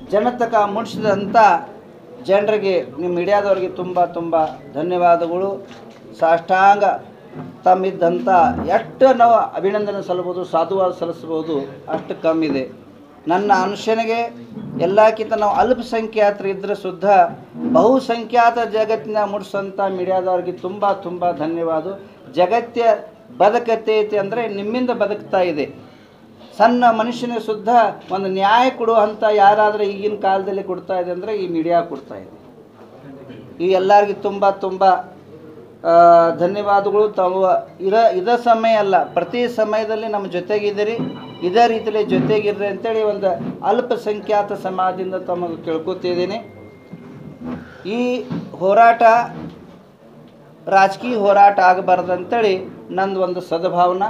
ಜನತಕ ಮುಟ್ಟಿಸಿದಂಥ ಜನರಿಗೆ ನಿಮ್ಮ ಮೀಡಿಯಾದವರಿಗೆ ತುಂಬ ತುಂಬ ಧನ್ಯವಾದಗಳು ಸಾಷ್ಟಾಂಗ ತಮ್ಮಿದ್ದಂಥ ಎಷ್ಟು ನಾವು ಅಭಿನಂದನೆ ಸಲ್ಲಬಹುದು ಸಾಧುವಾದ ಸಲ್ಲಿಸ್ಬೋದು ಅಷ್ಟು ಕಮ್ಮಿದೆ ನನ್ನ ಅನುಶನಿಗೆ ಎಲ್ಲಕ್ಕಿಂತ ನಾವು ಅಲ್ಪಸಂಖ್ಯಾತರು ಇದ್ದರೆ ಸುದ್ದ ಬಹುಸಂಖ್ಯಾತ ಜಗತ್ತಿನ ಮುಟ್ಸಂಥ ಮೀಡಿಯಾದವ್ರಿಗೆ ತುಂಬ ತುಂಬ ಧನ್ಯವಾದ ಜಗತ್ಯ ಬದುಕತೈತಿ ಅಂದರೆ ನಿಮ್ಮಿಂದ ಬದುಕ್ತಾ ಇದೆ ಸಣ್ಣ ಮನುಷ್ಯನಿಗೆ ಸುದ್ದ ಒಂದು ನ್ಯಾಯ ಕೊಡುವಂಥ ಯಾರಾದರೂ ಈಗಿನ ಕಾಲದಲ್ಲಿ ಕೊಡ್ತಾ ಇದೆ ಅಂದರೆ ಈ ಮೀಡಿಯಾ ಕೊಡ್ತಾ ಇದೆ ಈ ಎಲ್ಲರಿಗೂ ತುಂಬ ತುಂಬ ಆ, ಧನ್ಯವಾದಗಳು ತಾವು ಇರ ಇದ ಸಮಯ ಅಲ್ಲ ಪ್ರತಿ ಸಮಯದಲ್ಲಿ ನಮ್ಮ ಜೊತೆಗಿದ್ದೀರಿ ಇದೇ ರೀತಿಯಲ್ಲಿ ಜೊತೆಗಿರ್ರಿ ಅಂತೇಳಿ ಒಂದು ಅಲ್ಪಸಂಖ್ಯಾತ ಸಮಾಜದಿಂದ ತಮಗೆ ಕೇಳ್ಕೊತಿದ್ದೀನಿ ಈ ಹೋರಾಟ ರಾಜಕೀಯ ಹೋರಾಟ ಆಗಬಾರ್ದು ಅಂತೇಳಿ ನಂದು ಒಂದು ಸದ್ಭಾವನಾ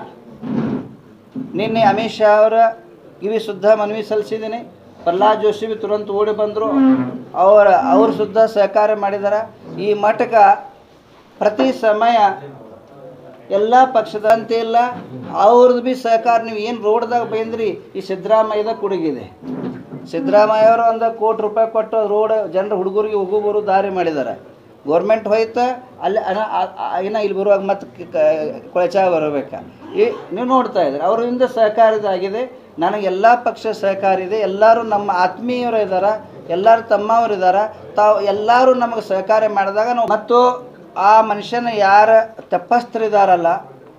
ನಿನ್ನೆ ಅಮಿತ್ ಶಾ ಅವರ ಕಿವಿ ಸುದ್ದ ಮನವಿ ಸಲ್ಲಿಸಿದ್ದೀನಿ ಪ್ರಹ್ಲಾದ್ ಜೋಶಿ ಬಿ ತುರಂತ ಓಡಿ ಬಂದರು ಅವರ ಅವರು ಸುದ್ದ ಸಹಕಾರ ಮಾಡಿದಾರ ಈ ಮಠಕ್ಕೆ ಪ್ರತಿ ಸಮಯ ಎಲ್ಲ ಪಕ್ಷದಂತೆ ಇಲ್ಲ ಅವ್ರದ್ದು ಬಿ ಸಹಕಾರ ನೀವು ಏನು ರೋಡ್ದಾಗ ಬಂದ್ರಿ ಈ ಸಿದ್ದರಾಮಯ್ಯದ ಕೊಡುಗಿದೆ ಸಿದ್ದರಾಮಯ್ಯ ಅವರು ಒಂದು ಕೋಟಿ ರೂಪಾಯಿ ಕೊಟ್ಟು ರೋಡ್ ಜನರ ಹುಡುಗರಿಗೆ ಹೋಗೋರು ದಾರಿ ಮಾಡಿದ್ದಾರೆ ಗೌರ್ಮೆಂಟ್ ಹೋಯ್ತು ಅಲ್ಲಿ ಅನ ಆ- ಆ- ಇನ್ನ ಇಲ್ಲಿ ಬರುವಾಗ ಮತ್ತೆ ಕೊಳಚಾ ಬರಬೇಕಾ ಈ ನೀವು ನೋಡ್ತಾ ಇದ್ದೀರಿ ಅವರಿಂದ ಸಹಕಾರದಾಗಿದೆ ನನಗೆ ಎಲ್ಲ ಪಕ್ಷ ಸಹಕಾರ ಇದೆ ಎಲ್ಲರೂ ನಮ್ಮ ಆತ್ಮೀಯರು ಇದ್ದಾರೆ ಎಲ್ಲರೂ ತಮ್ಮವರು ಇದ್ದಾರೆ ತಾವು ಎಲ್ಲರೂ ನಮಗೆ ಸಹಕಾರ ಮಾಡಿದಾಗ ನಾವು ಮತ್ತು ಆ ಮನುಷ್ಯನ ಯಾರ ತಪಸ್ಥರಿದಾರಲ್ಲ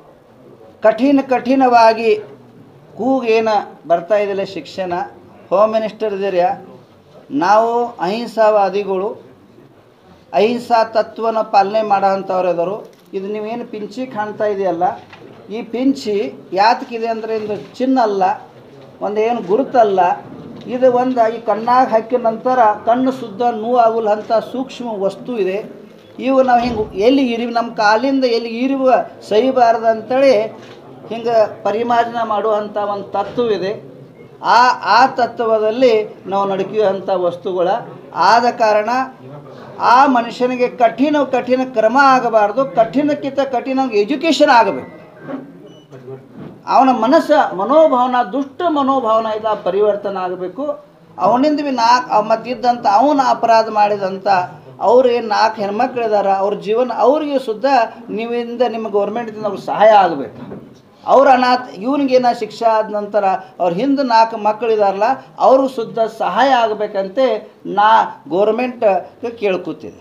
ಕಠಿಣ ಕಠಿಣವಾಗಿ ಕೂಗೇನು ಬರ್ತಾ ಇದ್ದಿಲ್ಲ ಶಿಕ್ಷಣ ಹೋಮ್ ಮಿನಿಸ್ಟರ್ ಇದೀರ್ಯ ನಾವು ಅಹಿಂಸಾವಾದಿಗಳು ಅಹಿಂಸಾ ತತ್ವನ ಪಾಲನೆ ಮಾಡೋ ಅಂಥವ್ರು ಇದ್ದಾರೆ ಇದು ನೀವೇನು ಪಿಂಚಿ ಕಾಣ್ತಾ ಇದೆಯಲ್ಲ ಈ ಪಿಂಚಿ ಯಾತಕ್ಕಿದೆ ಅಂದರೆ ಇದು ಚಿನ್ನ ಅಲ್ಲ ಒಂದು ಏನು ಗುರುತಲ್ಲ ಇದು ಒಂದು ಈ ಕಣ್ಣಾಗ ಹಾಕಿದ ನಂತರ ಕಣ್ಣು ಶುದ್ಧ ನೋವಾಗಲ್ಲ ಅಂತ ಸೂಕ್ಷ್ಮ ವಸ್ತು ಇದೆ ಇವು ನಾವು ಹಿಂಗೆ ಎಲ್ಲಿ ಇರಿ ನಮ್ಮ ಕಾಲಿಂದ ಎಲ್ಲಿ ಇರುವ ಸಹಿಬಾರ್ದು ಅಂತೇಳಿ ಹಿಂಗೆ ಪರಿಮಾರ್ಜನೆ ಮಾಡುವಂಥ ಒಂದು ತತ್ವವಿದೆ ಆ ಆ ತತ್ವದಲ್ಲಿ ನಾವು ನಡುಕಿಯುವಂಥ ವಸ್ತುಗಳ ಆದ ಕಾರಣ ಆ ಮನುಷ್ಯನಿಗೆ ಕಠಿಣ ಕಠಿಣ ಕ್ರಮ ಆಗಬಾರ್ದು ಕಠಿಣಕ್ಕಿಂತ ಕಠಿಣ ಎಜುಕೇಷನ್ ಆಗಬೇಕು ಅವನ ಮನಸ್ಸ ಮನೋಭಾವನ ದುಷ್ಟ ಮನೋಭಾವನ ಇದ್ದ ಪರಿವರ್ತನೆ ಆಗಬೇಕು ಅವನಿಂದ ಬಿ ನಾಲ್ಕು ಮತ್ತಿದ್ದಂಥ ಅವನ ಅಪರಾಧ ಮಾಡಿದಂಥ ಅವ್ರು ಏನು ನಾಲ್ಕು ಹೆಣ್ಮಕ್ಳಿದಾರ ಅವ್ರ ಜೀವನ ಅವ್ರಿಗೆ ಸುದ್ದ ನೀವಿಂದ ನಿಮ್ಮ ಗೌರ್ಮೆಂಟಿಂದ ಅವ್ರಿಗೆ ಸಹಾಯ ಆಗಬೇಕು ಅವ್ರ ಅನಾಥ ಇವನಿಗೇನ ಶಿಕ್ಷೆ ಆದ ನಂತರ ಅವ್ರ ಹಿಂದೆ ನಾಲ್ಕು ಮಕ್ಕಳಿದಾರಲ್ಲ ಅವರು ಸುದ್ದ ಸಹಾಯ ಆಗಬೇಕಂತೆ ನಾ ಗೋರ್ಮೆಂಟ್ ಕೇಳ್ಕೊತಿದ್ದೆ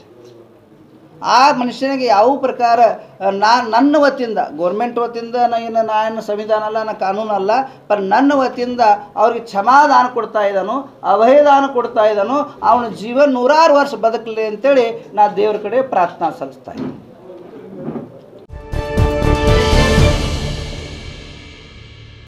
ಆ ಮನುಷ್ಯನಿಗೆ ಯಾವ ಪ್ರಕಾರ ನಾ ನನ್ನ ವತಿಯಿಂದ ಗೋರ್ಮೆಂಟ್ ವತಿಯಿಂದ ನಾ ಏನು ನಾ ಏನು ಸಂವಿಧಾನ ಅಲ್ಲ ನಾ ಕಾನೂನು ಅಲ್ಲ ಪರ್ ನನ್ನ ವತಿಯಿಂದ ಅವ್ರಿಗೆ ಕ್ಷಮಾದಾನ ಕೊಡ್ತಾ ಇದ್ದಾನು ಅಭಯದಾನ ಕೊಡ್ತಾ ಇದ್ದಾನು ಅವನ ಜೀವನ ನೂರಾರು ವರ್ಷ ಬದುಕಲಿ ಅಂತೇಳಿ ನಾ ದೇವ್ರ ಕಡೆ ಪ್ರಾರ್ಥನಾ ಸಲ್ಲಿಸ್ತಾ ಇದ್ದೀನಿ